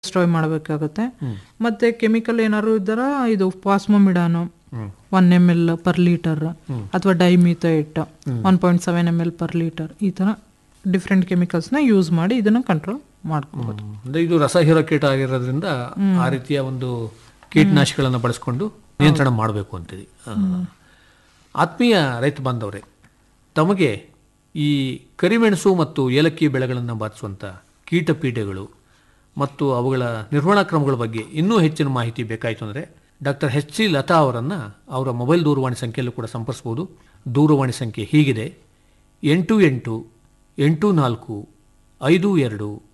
ಸ್ಟ್ರಾಯ್ ಮಾಡಬೇಕಾಗುತ್ತೆ ಮತ್ತೆ ಕೆಮಿಕಲ್ ಏನಾದ್ರು ಇದ್ದಾರ ಇದು phosphamidon one M L per litre ಅಥವಾ dimethoate one point seven M L per litre ಈ ಥರ ಡಿಫ್ರೆಂಟ್ ಕೆಮಿಕಲ್ಸ್ನ ಯೂಸ್ ಮಾಡಿ ಇದನ್ನು ಕಂಟ್ರೋಲ್ ಮಾಡ್ಕೋಬೋದು ಅಂದ್ರೆ ಇದು ರಸ ಹೀರೋ ಕೀಟ ಆಗಿರೋದ್ರಿಂದ ಆ ರೀತಿಯ ಒಂದು ಕೀಟನಾಶಕಗಳನ್ನು ಬಳಸ್ಕೊಂಡು ನಿಯಂತ್ರಣ ಮಾಡಬೇಕು ಅಂತೀರಿ ಆ. ಆತ್ಮೀಯ ರೈತ ಬಾಂಧವರೇ ತಮಗೆ ಈ ಕರಿಮೆಣಸು ಮತ್ತು ಏಲಕ್ಕಿ ಬೆಳೆಗಳನ್ನು ಬಾಧಿಸುವಂಥ ಕೀಟಪೀಡೆಗಳು ಮತ್ತು ಅವುಗಳ ನಿರ್ವಹಣಾ ಕ್ರಮಗಳ ಬಗ್ಗೆ ಇನ್ನೂ ಹೆಚ್ಚಿನ ಮಾಹಿತಿ ಬೇಕಾಯಿತು ಅಂದರೆ ಡಾಕ್ಟರ್ ಎಚ್ ಸಿ ಲತಾ ಅವರನ್ನು ಅವರ ಮೊಬೈಲ್ ದೂರವಾಣಿ ಸಂಖ್ಯೆಯಲ್ಲೂ ಕೂಡ ಸಂಪರ್ಸ್ಬೋದು ದೂರವಾಣಿ ಸಂಖ್ಯೆ ಹೀಗಿದೆ ಎಂಟು ಎಂಟು ಎಂಟು ನಾಲ್ಕು ಐದು ಎರಡು